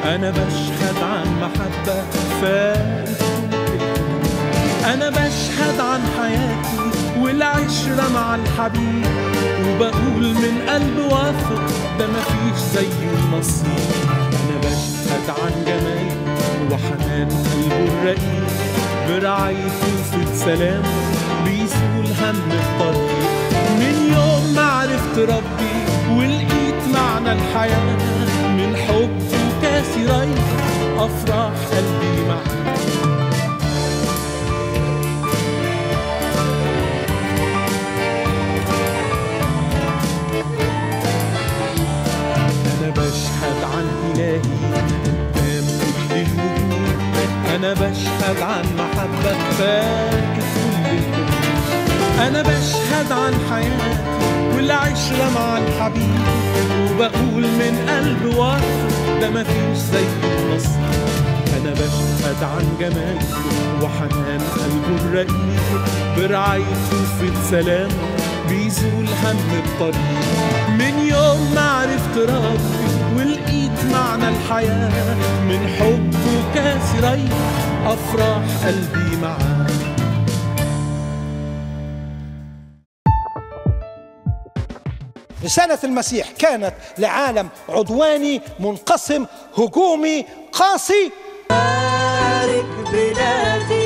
أنا بشهد عن محبة فاتت أنا بشهد عن حياتي والعشرة مع الحبيب وبقول من قلب واثق ده مفيش زيه النصيب أنا بشهد عن جمال وحنان قلبه الرقيق برعايته في السلام بيزول هم الطريق من يوم ما عرفت ربي ولقيت معنى الحياة من حب وكاسي رايح أفراح قلبي معاه أنا بشهد عن إلهي قدام كل الوجود أنا بشهد عن محبة فاكت كل الكون أنا بشهد عن حياتي والعشرة مع الحبيب وبقول من قلب واثق ده مفيش زيه نصيب أنا بشهد عن جماله وحنان قلبه الرقيق برعايته في السلام بيزول هم الطريق من يوم ما عرفت ربي ولقيت معنى الحياة من حب وكاس ريح أفراح قلبي معاه رسالة المسيح كانت لعالم عدواني منقسم هجومي قاسي بارك بلادي